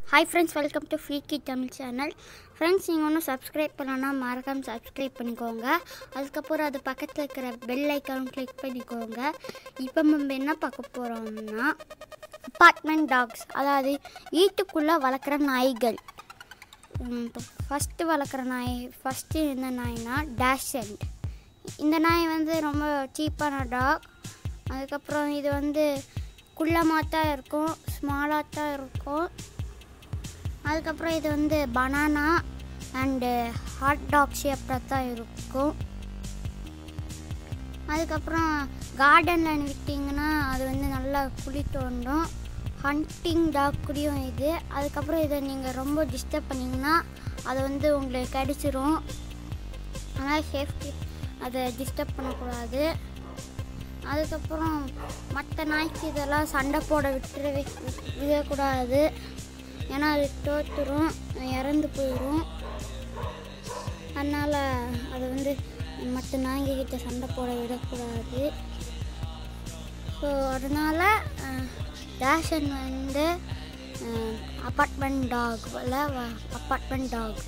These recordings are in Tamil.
hi friends welcome to freaky Tamil channel friends நீங்கள் ஒன்றும் சப்ஸ்கிரைப் பண்ணலன்னா மறக்காமல் சப்ஸ்கிரைப் பண்ணிக்கோங்க அதுக்கப்புறம் அது பக்கத்தில் இருக்கிற பெல் ஐக்கானும் கிளிக் பண்ணிக்கோங்க இப்போ நம்ம என்ன பார்க்க போகிறோம்னா அப்பார்ட்மெண்ட் டாக்ஸ் அதாவது வீட்டுக்குள்ளே வளர்க்குற நாய்கள் இப்போ ஃபஸ்ட்டு வளர்க்குற நாய் ஃபஸ்ட்டு இந்த நாய்னா டேஷண்ட் இந்த நாய் வந்து ரொம்ப சீப்பான டாக் அதுக்கப்புறம் இது வந்து குள்ளமாக தான் இருக்கும் ஸ்மாலாக தான் இருக்கும் அதுக்கப்புறம் இது வந்து பனானா அண்டு ஹாட் டாக் ஷேப்பில் தான் இருக்கும் அதுக்கப்புறம் கார்டனில் விட்டிங்கன்னா அது வந்து நல்லா குழி தோண்டும் ஹண்டிங் டாக் கூடயும் இது அதுக்கப்புறம் இதை நீங்கள் ரொம்ப டிஸ்டர்ப் பண்ணிங்கன்னா அது வந்து உங்களுக்கு கடிச்சிரும் அதனால் சேஃப்டி அதை டிஸ்டர்ப் பண்ணக்கூடாது அதுக்கப்புறம் மற்ற நாய்க்கு இதெல்லாம் சண்டை போட விட்டுறவே விடக்கூடாது ஏன்னா அது தோற்றுரும் இறந்து போயிடும் அதனால் அதை வந்து மற்ற நாய்கிட்ட சண்டை போட விடக்கூடாது ஸோ அதனால் டேஷன் வந்து அப்பார்ட்மெண்ட் டாக் அப்பார்ட்மெண்ட் டாக்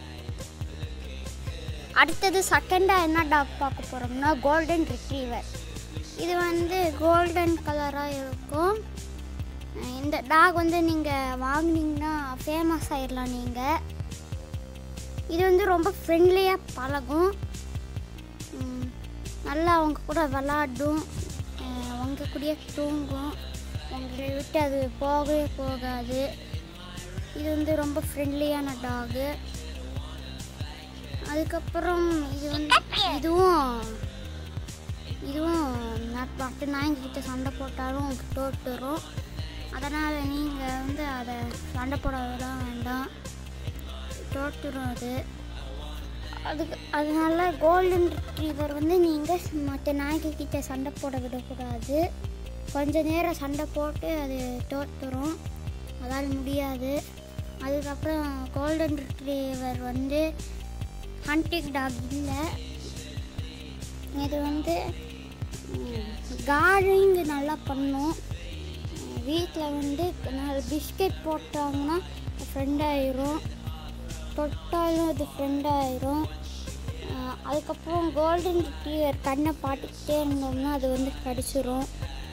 அடுத்தது செகண்டாக என்ன டாக் பார்க்க போகிறோம்னா கோல்டன் ரிட்ரீவர் இது வந்து கோல்டன் கலராக இருக்கும் இந்த டாக் வந்து நீங்கள் வாங்கினீங்கன்னா ஃபேமஸ் ஆயிடலாம் நீங்கள் இது வந்து ரொம்ப ஃப்ரெண்ட்லியாக பழகும் உம், நல்லா அவங்க கூட விளாடும் அவங்க கூடயே தூங்கும் உங்களை விட்டு அது போகவே போகாது இது வந்து ரொம்ப ஃப்ரெண்ட்லியான டாகு அதுக்கப்புறம் இது வந்து இதுவும் இதுவும் நட்- மற்ற நாய்கிட்ட சண்டை போட்டாலும் தோட்டுரும் அதனால் நீங்கள் வந்து அதை சண்டை போட விட வேண்டாம் தோட்டுரும் அது அதுக்கு அதனால கோல்டன் ரிட்ரீவர் வந்து நீங்கள் மற்ற நாய்கிட்ட சண்டை போட விடக்கூடாது கொஞ்ச நேரம் சண்டை போட்டு அது தோற்றுரும் அதால் முடியாது அதுக்கப்புறம் கோல்டன் ரிட்ரீவர் வந்து ஹண்டிங் டாக் இல்லை இது வந்து கார்டிங் நல்லா பண்ணும் வீட்டில் வந்து நாலு பிஸ்கெட் போட்டாங்கன்னா ஃப்ரெண்ட் ஆயிரும் தொட்டாலும் அது ஃப்ரெண்ட் ஆயிரும் அஹ் அதுக்கப்புறம் கோல்டன் ரிட்ரீவர் கண்ணை பாட்டுக்கிட்டே இருந்தோம்னா அது வந்து கடிச்சிரும்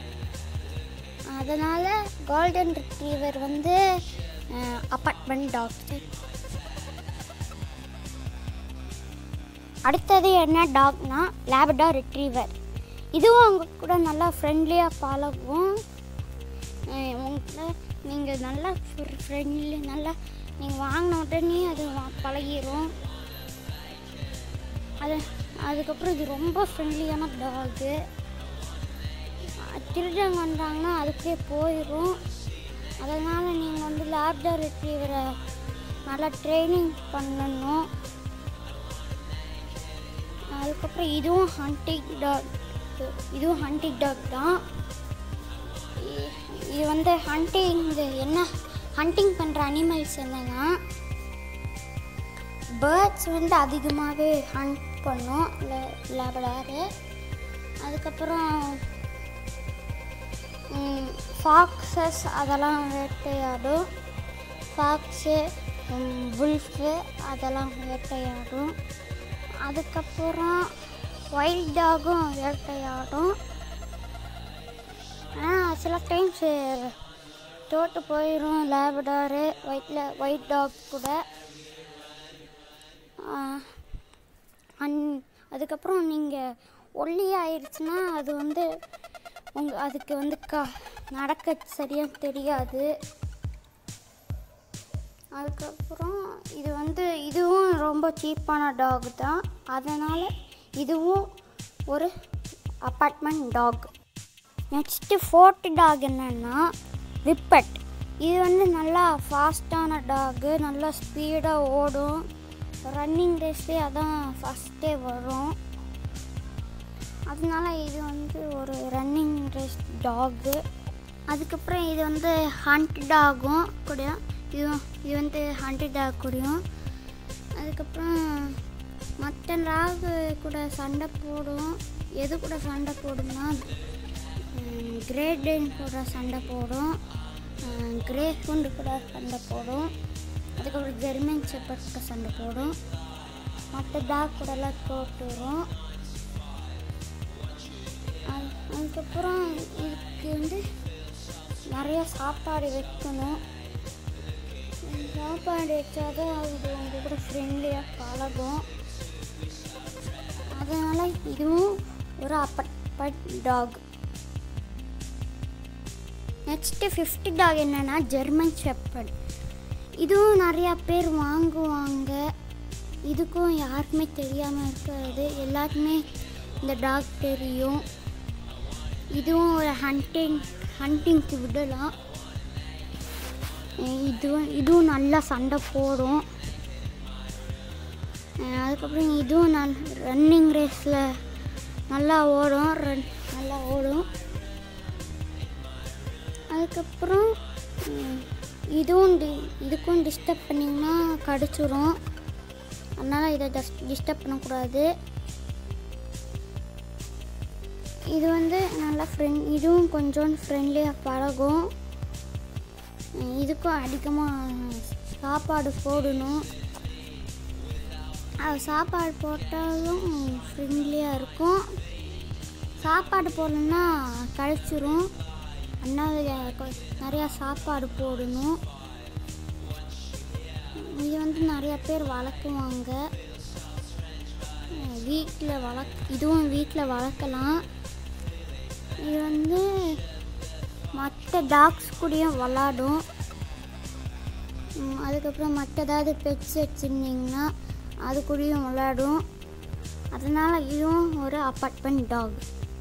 அதனால் கோல்டன் ரிட்ரீவர் வந்து அப்பார்ட்மெண்ட் டாக்டர் அடுத்தது என்ன டாக்னா லேபடா ரிட்ரீவர் இதுவும் அவங்க கூட நல்லா ஃப்ரெண்ட்லியாக பழகும் அஹ் உங்களை நீங்கள் நல்லா ஃப்ரெண்ட்லி நல்லா நீங்கள் வாங்கின உடனே அது வா- பழகிரும் அது அதுக்கப்புறம் இது ரொம்ப ஃப்ரெண்ட்லியான டாகு திருடங்க வந்தாங்கன்னா அதுக்கே போயிடும் அதனால் நீங்கள் வந்து லேப்டா ரிட்ரீவரை நல்லா ட்ரைனிங் பண்ணணும் அதுக்கப்புறம் இதுவும் ஹண்டிங் டாக் இதுவும் ஹண்டிங் டாக் தான் இ- இது வந்து ஹண்டிங் என்ன ஹண்டிங் பண்ணுற அனிமல்ஸ் என்னன்னா பேர்ட்ஸ் வந்து அதிகமாகவே ஹண்ட் பண்ணும் லேபடாரு அதுக்கப்புறம் ஃபாக்ஸஸ் அதெல்லாம் வேட்டையாடும் ஃபாக்ஸு புல்ஃபு அதெல்லாம் வேட்டையாடும் அதுக்கப்புறம் ஒயில்ட் டாகும் வேட்டையாடும் ஆனால் சில டைம்ஸ் தோட்டு போயிடும் லேபடாரு ஒயிட்டில் ஒயிட் டாக் கூட ஆஹ், அன் அதுக்கப்புறம் நீங்கள் ஒல்லி ஆயிடுச்சுன்னா அது வந்து உங்க அதுக்கு வந்து க நடக்க சரியாக தெரியாது அதுக்கப்புறம் இது வந்து இதுவும் ரொம்ப சீப்பான டாக் தான் அதனால் இதுவும் ஒரு apartment dog next fourth dog என்னன்னா விப்பட் இது வந்து நல்லா ஃபாஸ்ட்டான டாகு நல்லா ஸ்பீடாக ஓடும் ரன்னிங் ரேஸ்லேயே அதான் ஃபஸ்ட்டே வரும் அதனால இது வந்து ஒரு ரன்னிங் ரேஸ் டாகு அதுக்கப்புறம் இது வந்து ஹண்ட் டாகும் கூடயும் இது இது வந்து ஹண்ட் டாக் கூடயும் அதுக்கப்புறம் மற்ற டாகு கூட சண்டை போடும் எது கூட சண்டை போடும்னா கிரேட் டென் கூட சண்டை போடும் கிரே ஹூண்டு கூட சண்டை போடும் அதுக்கப்புறம் ஜெர்மன் செப்பர்ட்க்கு சண்டை போடும் மற்ற டாக் கூடலாம் தோட்டு வரும் அது- அதுக்கப்புறம் இதுக்கு வந்து நிறைய சாப்பாடு வைக்கணும் சாப்பாடு வச்சாதான் அது உங்க கூட ஃப்ரெண்ட்லியாக பழகும் அதனால் இதுவும் ஒரு அப்பட் டாக் நெக்ஸ்ட்டு ஃபிஃப்த் டாக் என்னன்னா ஜெர்மன் ஷெப்பர்ட் இதுவும் நிறையா பேர் வாங்குவாங்க இதுக்கும் யாருக்குமே தெரியாமல் இருக்காது எல்லாருக்குமே இந்த டாக் தெரியும் இதுவும் ஒரு ஹண்டிங் ஹண்டிங்க்கு விடலாம் அஹ் இதுவும் இதுவும் நல்லா சண்டை போடும் அஹ் அதுக்கப்புறம் இதுவும் நல் ரன்னிங் ரேஸில் நல்லா ஓடும் ரன் நல்லா ஓடும் அதுக்கப்புறம் ம், இதுவும் டி இதுக்கும் டிஸ்டர்ப் பண்ணிங்கன்னா கடிச்சிரும் அதனால் இதை டஸ் டிஸ்டர்ப் பண்ணக்கூடாது இது வந்து நல்லா ஃப்ரெண்ட் இதுவும் கொஞ்சம் ஃப்ரெண்ட்லியாக பழகும் ம், இதுக்கும் அதிகமாக சாப்பாடு போடணும் அது சாப்பாடு போட்டாலும் ஃப்ரெண்ட்லியாக இருக்கும் சாப்பாடு போடலன்னா கழிச்சிரும் அதனால் கொ- நிறையா சாப்பாடு போடணும் இது வந்து நிறையா பேர் வளர்க்குவாங்க வீட்டில் வளர்க் இதுவும் வீட்டில் வளர்க்கலாம் இது வந்து மற்ற டாக்ஸ் கூடயும் விளாடும் ம், அதுக்கப்புறம் மற்ற ஏதாவது பெட்ஸ் வச்சுருந்தீங்கன்னா அது கூடயும் விளாடும் அதனால் இதுவும் ஒரு அப்பார்ட்மெண்ட் டாக்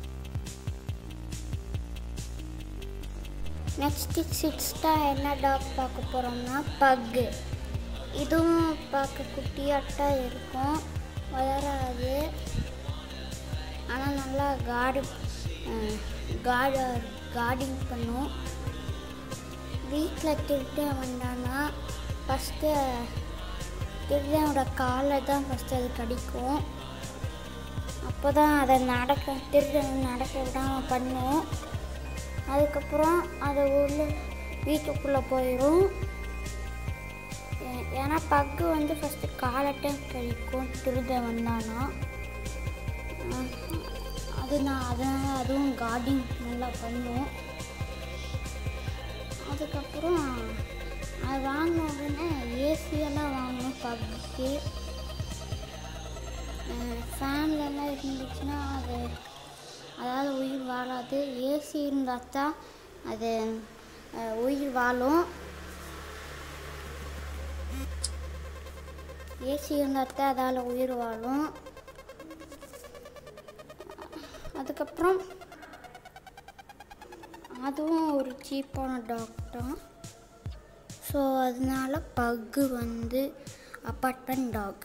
நெக்ஸ்ட்டு சிக்ஸ்த்தாக என்ன டாக் பார்க்க போகிறோம்னா பக்கு இதுவும் பார்க்க குட்டியாட்டம் இருக்கும் வளராது ஆனால் நல்லா காடு காடு கார்டிங் பண்ணும் வீட்டில் திருட்டன் வந்தான்னா ஃபஸ்ட்டு திருடனோட காலை தான் ஃபஸ்ட்டு அது கடிக்கும் அப்போ தான் அதை நடக்க திருடன் நடக்க விடாமல் பண்ணும் அதுக்கப்புறம் அது உள்ள வீட்டுக்குள்ளே போயிடும் ஏ- ஏன்னா பக்கு வந்து ஃபஸ்ட்டு காலட்டம் கழிக்கும் திருட வந்தானா அஹ் அது நான் அதனால் அதுவும் கார்டிங் நல்லா பண்ணும் அதுக்கப்புறம் அது வாங்கின உடனே ஏசியெல்லாம் வாங்கணும் பக்குக்கு ஃபேன்லலாம் இருந்துச்சுன்னா அது அதாவது உயிர் வாழாது ஏசி இருந்தால் தான் அது அஹ், உயிர் வாழும் ஏசி இருந்தால் தான் அதால் உயிர் வாழும் அதுக்கப்புறம் அதுவும் ஒரு சீப்பான டாக் தான் ஸோ அதனால பக்கு வந்து அப்பார்ட்மெண்ட் டாக்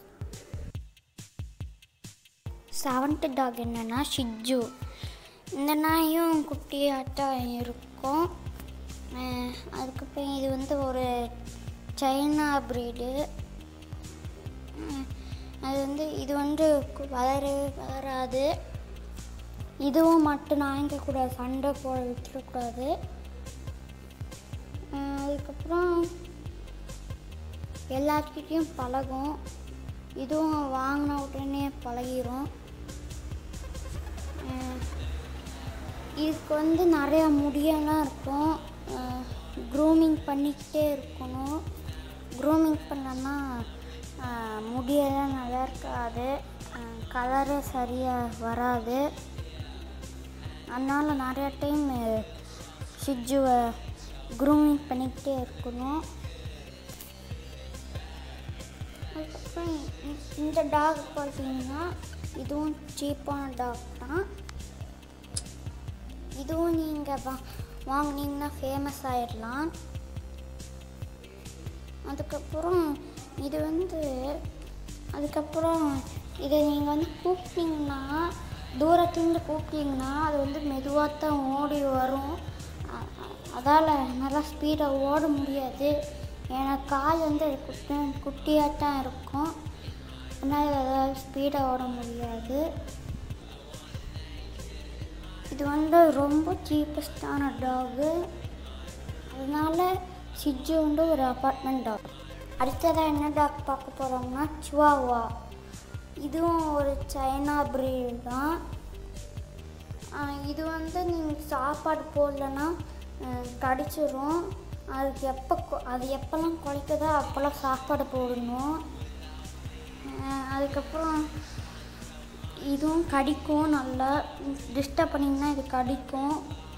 செவன்த்து டாக் என்னன்னா ஷிஜு இந்த நாயும் குட்டியாட்டம் இருக்கும் அஹ் அதுக்கப்புறம் இது வந்து ஒரு சைனா ப்ரீடு அது வந்து இது வந்து கு- வளரவே வளராது இதுவும் மட்டும் நாய்ங்க கூட சண்டை போட விட்டுறக்கூடாது அஹ் அதுக்கப்புறம் எல்லாத்துக்கிட்டேயும் பழகும் இதுவும் வாங்கின உடனே பழகிரும் அஹ் இதுக்கு வந்து நிறைய முடியெல்லாம் இருக்கும் க்ரூமிங் பண்ணிக்கிட்டே இருக்கணும் க்ரூமிங் பண்ணலன்னா அஹ் முடியெல்லாம் நல்லா இருக்காது கலரே சரியாக வராது அதனால் நிறைய டைம் ஷிஜுவை க்ரூமிங் பண்ணிக்கிட்டே இருக்கணும் அதுக்கப்புறம் இ- இந்த டாக் பார்த்தீங்கன்னா இதுவும் சீப்பான டாக் தான் இதுவும் நீங்கள் வா வாங்கினீங்கன்னா ஃபேமஸ் ஆயிடலாம் அதுக்கப்புறம் இது வந்து அதுக்கப்புறம் இதை நீங்கள் வந்து கூப்பிட்டீங்கன்னா தூரத்துலேருந்து கூப்பிட்டீங்கன்னா அது வந்து மெதுவாக தான் ஓடி வரும் அ- அ- அதால் நல்லா ஸ்பீடாக ஓட முடியாது ஏன்னா கால் வந்து அது குட்டி குட்டியாக தான் இருக்கும் அதனால் அதால் ஸ்பீடாக ஓட முடியாது இது வந்து ரொம்ப சீப்பஸ்டான டாகு அதனால சிஜு வந்து ஒரு அப்பார்ட்மெண்ட் டாக் அடுத்ததாக என்ன டாக் பார்க்க போகிறோம்னா சிவாவா இதுவும் ஒரு சைனா பிரீட் தான் ஆஹ் இது வந்து நீங்கள் சாப்பாடு போடலன்னா ஆஹ் கடிச்சிரும் அதுக்கு எப்போ கொ- அது எப்போல்லாம் குலைக்குதோ அப்போல்லாம் சாப்பாடு போடணும் ஆஹ் அதுக்கப்புறம் இதுவும் கடிக்கும் நல்லா டிஸ்டர்ப் பண்ணிங்கன்னா இது கடிக்கும்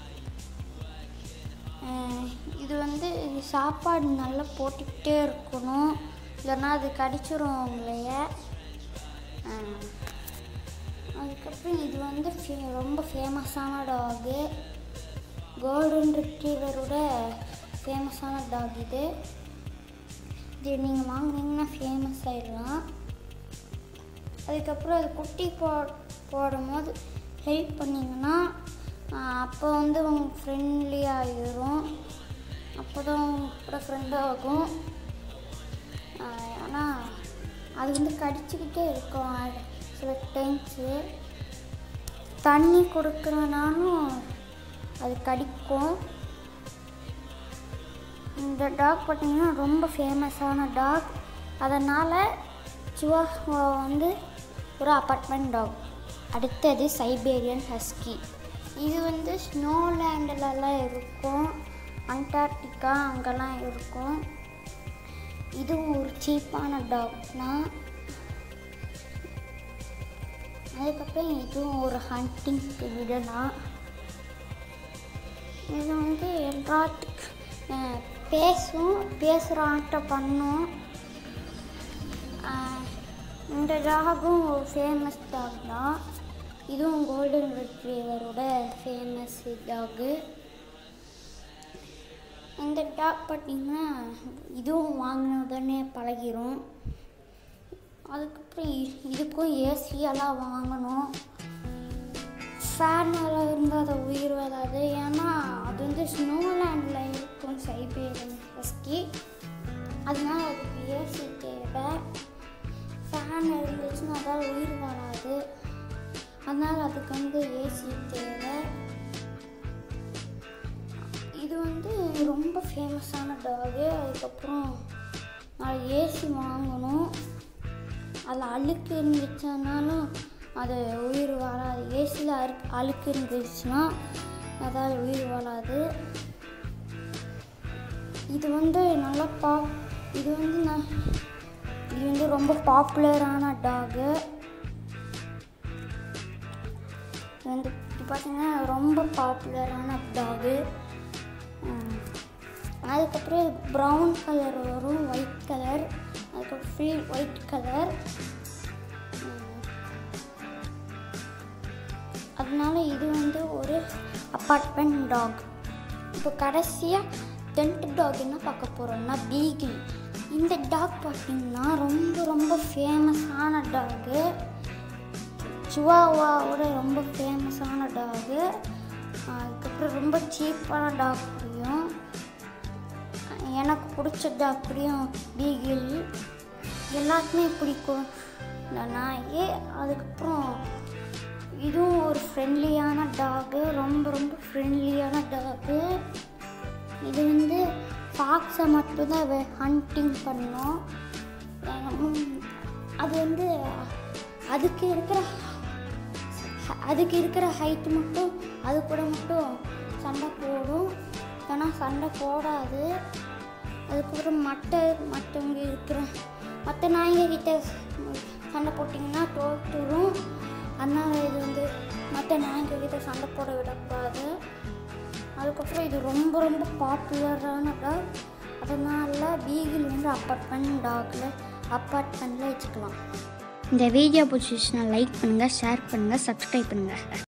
ஆஹ் இது வந்து இது சாப்பாடு நல்லா போட்டுக்கிட்டே இருக்கணும் இல்லைன்னா அது கடிச்சிரும் உங்களைய ஆஹ் அதுக்கப்புறம் இது வந்து ஃபே- ரொம்ப ஃபேமஸான டாகு கோல்டன் ரிட்ரீவரோட ஃபேமஸான டாக் இது இது நீங்கள் வாங்குனீங்கன்னா ஃபேமஸ் ஆயிடலாம் அதுக்கப்புறம் அது குட்டி போ போடும்போது ஹெல்ப் பண்ணிங்கன்னா அப்போ வந்து உங்கள் ஃப்ரெண்ட்லி ஆகிரும் அப்போ தான் உங்க கூட ஃப்ரெண்ட் ஆகும் ஆனால் அது வந்து கடிச்சிக்கிட்டே இருக்கும் அது சில டைம்ஸு தண்ணி கொடுக்குறனாலும் அது கடிக்கும் இந்த டாக் பார்த்தீங்கன்னா ரொம்ப ஃபேமஸான டாக் அதனால் சிவாஹுவா வந்து ஒரு அப்பார்ட்மெண்ட் டாக் அடுத்தது சைபேரியன் ஹஸ்கி இது வந்து ஸ்னோலேண்டிலலாம் இருக்கும் அண்டார்டிகா அங்கெல்லாம் இருக்கும் இதுவும் ஒரு சீப்பான டாக் தான் அதுக்கப்புறம் இதுவும் ஒரு ஹண்டிங் விடலாம் இது வந்து எல்லாத்துக்கு அஹ், பேசும் பேசுகிற ஆட்டம் பண்ணும் அஹ், இந்த டாகும் ஒரு ஃபேமஸ் டாக் தான் இதுவும் கோல்டன் ரெட்ரீவரோட ஃபேமஸ் டாகு இந்த டாக் பார்த்தீங்கன்னா இதுவும் வாங்கின உடனே பழகிரும் அதுக்கப்புறம் இ- இதுக்கும் ஏசியெல்லாம் வாங்கணும் ஃபேனால் இருந்தால் அது உயிர் வராது ஏன்னா அது வந்து ஸ்னோலேண்டில் இருக்கும் சைபேரியன் ஹஸ்கி அதனால அதுக்கு ஏசி தேவை ஃபேன் இருந்துச்சுன்னா அதால் உயிர் வராது அதனால் அதுக்கு வந்து ஏசி தேவை இது வந்து ரொம்ப ஃபேமஸான டாகு அதுக்கப்புறம் நான் ஏசி வாங்கணும் அதில் அழுக்கு இருந்துச்சுனாலும் அது உயிர் வராது ஏசியில் அரு அழுக்கு இருந்துச்சுன்னா அதால் உயிர் வராது இது வந்து நல்லா பா இது வந்து நான் இது வந்து ரொம்ப பாப்புலரான டாகு இது வந்து இது பார்த்தீங்கன்னா ரொம்ப பாப்புலரான டாகு அதுக்கப்புறம் ப்ரௌன் கலர் வரும் ஒயிட் கலர் அதுக்கப்புறம் ஃபுல் ஒயிட் கலர் அதனால இது வந்து ஒரு அப்பார்ட்மெண்ட் டாக் இப்போ கடைசியாக டென்ட் டாக் என்ன பார்க்க போகிறோம்னா பீகிள் இந்த டாக் பார்த்தீங்கன்னா ரொம்ப ரொம்ப ஃபேமஸான டாகு சிவாவாவோட ரொம்ப ஃபேமஸான டாகு அதுக்கப்புறம் ரொம்ப சீப்பான டாக் புரியும் எனக்கு பிடிச்ச டாக் புரியும் பீகிள் எல்லாருக்குமே பிடிக்கும் இந்த நாய் அதுக்கப்புறம் இதுவும் ஒரு ஃப்ரெண்ட்லியான டாகு ரொம்ப ரொம்ப ஃப்ரெண்ட்லியான டாகு இது வந்து ஃபாக்ஸை மட்டும்தான் ஹண்டிங் பண்ணும் உம், அது வந்து அதுக்கு இருக்கிற அதுக்கு இருக்கிற ஹைட் மட்டும் அது கூட மட்டும் சண்டை போடும் ஆனால் சண்டை போடாது அதுக்கப்புறம் மற்ற மற்றவங்க இருக்கிற மற்ற நாய்ங்க கிட்ட சண்டை போட்டிங்கன்னா தோற்றுரும் அதனால் இது வந்து மற்ற நாய்ங்க கிட்ட சண்டை போட விடக்கூடாது அதுக்கப்புறம் இது ரொம்ப ரொம்ப பாப்புலரான டாக் அதனால் பீகிள் வந்து அப்பார்ட்மெண்ட் டாகில் அப்பார்ட்மெண்ட்டில் வச்சுக்கலாம் இந்த வீடியோ பிடிச்சிச்சுன்னா லைக் பண்ணுங்கள் ஷேர் பண்ணுங்கள் சப்ஸ்கிரைப் பண்ணுங்கள்